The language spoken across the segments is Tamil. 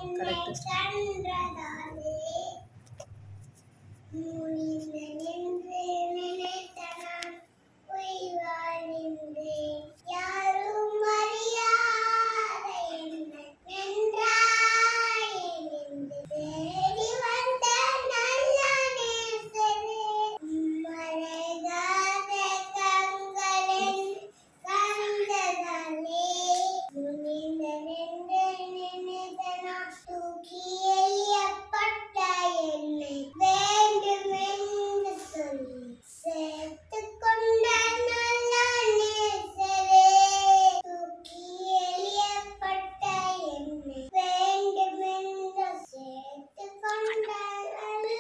கரெக்ட் யாரும் அறியாத நன்றாய் தேடி வந்த நல்ல நேசரே மறைகாத கண்களின் கண்டதாலே முனிந்த நின்று நினைத்தனா தூக்கி எறியப்பட்ட என்னை வேண்டுமென்று சொல்லி சேர்த்துக் கொண்ட நல்ல நேசரே தூக்கி எறியப்பட்ட என்னை வேண்டுமென்று சேர்த்துக் கொண்ட நல்ல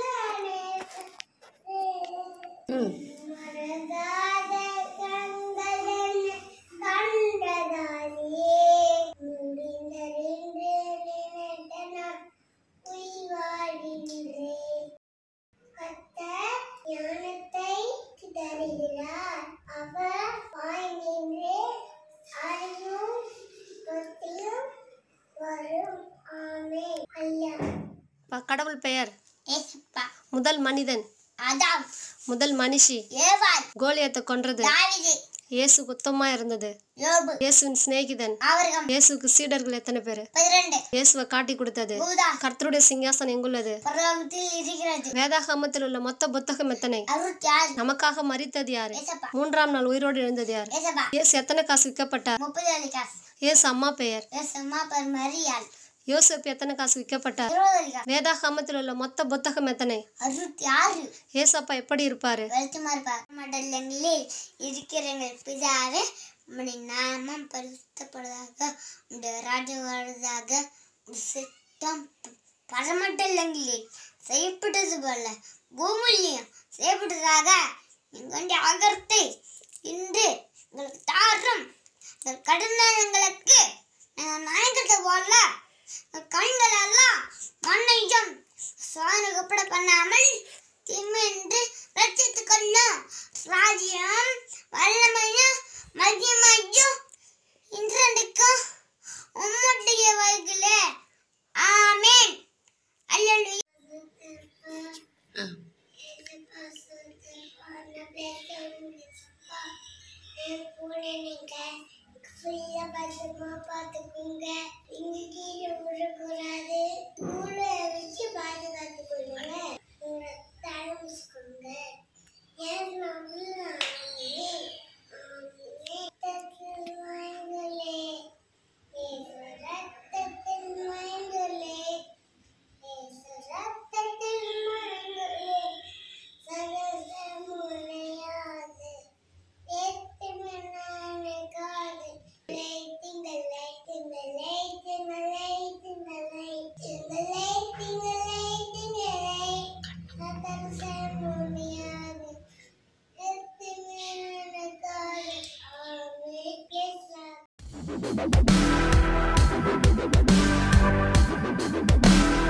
நேசரே ம் மறக்காத கண்களென கண்டதாலே முடிந்ததென்று நினைத்த நான் உய்வாடின்றேன். கர்த்தர் ஞானத்தை தருகிறார். அவர் வாய் நின்று அறிவும் புத்தியும் வரும். ஆமென். ஐயா. ப- கடவுள் பெயர் ஏசப்பா. முதல் மனிதன் ஆதாம் முதல் மனுஷி ஏவாள் கோலியத்தை கொன்றது தாவீது இயேசு குத்தமா இருந்தது யோபு இயேசுவின் சிநேகிதன் ஆபிரகாம் இயேசுக்கு சீடர்கள் எத்தனை பேர் பதிரெண்டு இயேசுவை காட்டி கொடுத்தது பூதா கர்த்தருடைய சிங்காசனம் எங்குள்ளது பரலோகத்தில் இருக்கிறது வேதாகமத்தில் உள்ள மொத்த புத்தகம் எத்தனை அறுபத்தி ஆறு நமக்காக மரித்தது யாரு ஏசப்பா மூன்றாம் நாள் உயிரோடு எழுந்தது யார் ஏசப்பா இயேசு எத்தனை காசு விற்கப்பட்டார் முப்பது அலி காசு இயேசு அம்மா பெயர் ஏசம்மா பர் மரியாள் யோசேப்பு எத்தனை காசு விற்கப்பட்டார் இருபது அலி காசு வேதாகமத்தில் உள்ள மொத்த புத்தகம் எத்தனை அறுபத்தி ஆறு ஏசப்பா எப்படி இருப்பாரு வெளிச்சமா இருப்பார் மண்டலங்களில் இருக்கிற எங்கள் பிதாவே உம்முடைய நாமம் பரிசுத்தப்படுவதாக உடைய ராஜ்யம் வருவதாக உடைய சித்தம் ப- பரமண்டலங்களில் செய்யப்பட்டது போல பூமியிலையும் செய்யப்பட்டதாக எங்களுடைய அகர்த்தை இன்று எங்களுக்கு தாரும் எங்கள் கடன்களுக்கு நாங்கள் நாயகத்தை போல எங்கள் கண்கள் எல்லாம் மண்ணையும் சுவானுக்கப்பட பண்ணாமல் தீமையின்றி ரட்சித்துக் கொள்ளும் ராஜ்யம் வல்லமையும் மகிமையும் இன்றென்றைக்கும் உம்முடைய வயதிலே ஆமென் அல்லேலூயா பார்த்துக்கோங்க இங்க கீழே விழக்கூடாது மூளை வச்சு பாதுகாத்துக்கொள்ளுங்க உங்களை தரமிச்சுக்கோங்க ஏன் நான் விழுந்தானே? ஆமே. ரத்தத்தின் மயங்களே, இயேசு ரத்தத்தின் மயங்களே, இயேசு ரத்தத்தின் மயங்களே, சகல முறையாது ஏத்துமனானகாது. Light in the light in the light in the light in the light in the light in the light in the light. சகல முறையாது ஏத்துமனானகாது. ஆமென். Yes, Lord.